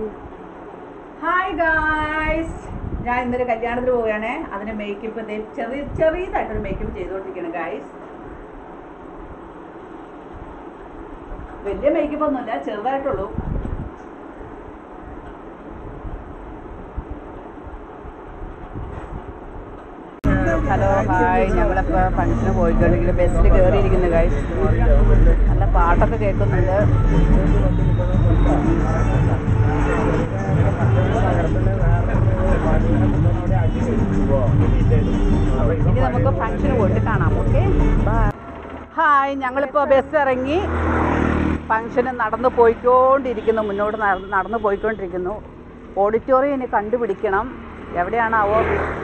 hi guys ഞാൻ ഇന്നൊരു കല്യാണത്തിന് പോവുകയാണേ അതിന് മേക്കപ്പ് ചെറിയ ചെറിയതായിട്ടൊരു മേക്കപ്പ് ചെയ്തുകൊണ്ടിരിക്കുകയാണ് ഗായ്സ് വലിയ മേക്കപ്പ് ഒന്നുമില്ല ചെറുതായിട്ടുള്ളൂ ഹലോ ഹായ് ഞങ്ങളിപ്പോൾ ഫംഗ്ഷന് പോയിക്കൊണ്ടിരിക്കുന്നത് ബസ്സിൽ കയറിയിരിക്കുന്നു ഗായ്സ് നല്ല പാട്ടൊക്കെ കേൾക്കുന്നുണ്ട് ഇനി നമുക്ക് ഫംഗ്ഷന് പോയിട്ട് കാണാം ഓക്കെ ഹായ് ഞങ്ങളിപ്പോൾ ബസ് ഇറങ്ങി ഫംഗ്ഷന് നടന്നു പോയിക്കൊണ്ടിരിക്കുന്നു മുന്നോട്ട് നടന്ന് നടന്നു പോയിക്കൊണ്ടിരിക്കുന്നു ഓഡിറ്റോറിയം ഇനി കണ്ടുപിടിക്കണം എവിടെയാണാവോ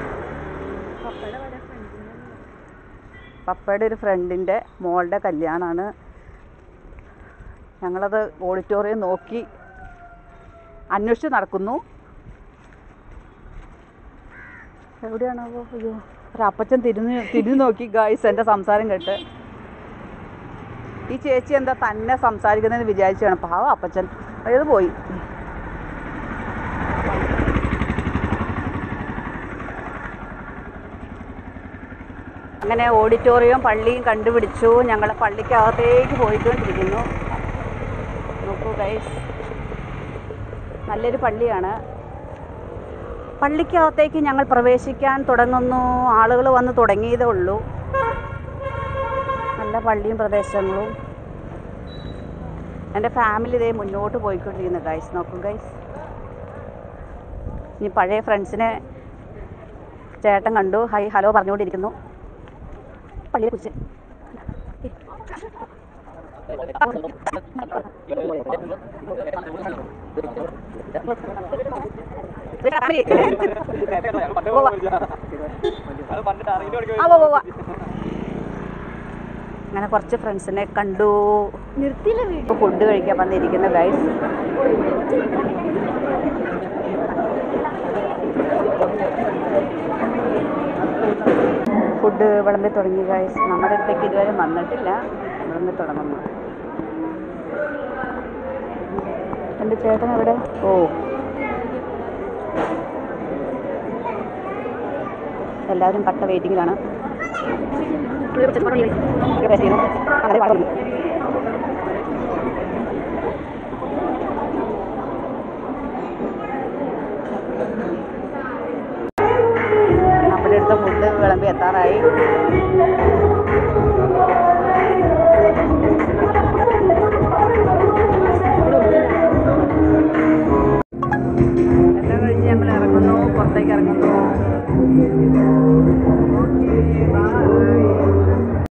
പപ്പയുടെ ഒരു ഫ്രണ്ടിൻ്റെ മോളുടെ കല്യാണമാണ് ഞങ്ങളത് ഓഡിറ്റോറിയം നോക്കി അന്വേഷിച്ച് നടക്കുന്നു എവിടെയാണാവോ അയ്യോ ഒരു അപ്പച്ചൻ തിരിഞ്ഞ് തിരിഞ്ഞു നോക്കി ഗായ്സ് എൻ്റെ സംസാരം കേട്ട് ഈ ചേച്ചി എന്താ തന്നെ സംസാരിക്കുന്നതെന്ന് വിചാരിച്ചാണ് പാവം അപ്പച്ചൻ അതായത് പോയി അങ്ങനെ ഓഡിറ്റോറിയം പള്ളിയും കണ്ടുപിടിച്ചു ഞങ്ങൾ പള്ളിക്കകത്തേക്ക് പോയിക്കൊണ്ടിരിക്കുന്നു നോക്കൂ ഗൈസ് നല്ലൊരു പള്ളിയാണ് പള്ളിക്കകത്തേക്ക് ഞങ്ങൾ പ്രവേശിക്കാൻ തുടങ്ങുന്നു ആളുകൾ വന്ന് തുടങ്ങിയതേ ഉള്ളൂ നല്ല പള്ളിയും പ്രദേശങ്ങളും എൻ്റെ ഫാമിലി ഇതേ മുന്നോട്ട് പോയിക്കൊണ്ടിരിക്കുന്നു ഗൈസ് നോക്കും ഗൈസ് ഇനി പഴയ ഫ്രണ്ട്സിനെ ചേട്ടൻ കണ്ടു ഹൈ ഹലോ പറഞ്ഞുകൊണ്ടിരിക്കുന്നു പള്ളിയെ കുറിച്ച് അങ്ങനെ കുറച്ച് ഫ്രണ്ട്സിനെ കണ്ടു നിർത്തിയില്ല ഫുഡ് കഴിക്കാൻ വന്നിരിക്കുന്ന ഗൈസ് ഫുഡ് വിളമ്പി തുടങ്ങി ഗൈസ് നമ്മുടെ അടുത്തേക്ക് ഇതുവരെ വന്നിട്ടില്ല വിളമ്പി തുടങ്ങുന്നു എൻ്റെ ചേട്ടൻ എവിടെ ഓ എല്ലാവരും കട്ട വെയിറ്റിങ്ങിലാണ് നമ്മുടെ അടുത്ത് ഫുഡ് വിളമ്പി എത്താറായി എല്ലാം കഴിഞ്ഞ് ഞങ്ങൾ ഇറങ്ങുന്നു പുറത്തേക്ക് ഇറങ്ങുന്നു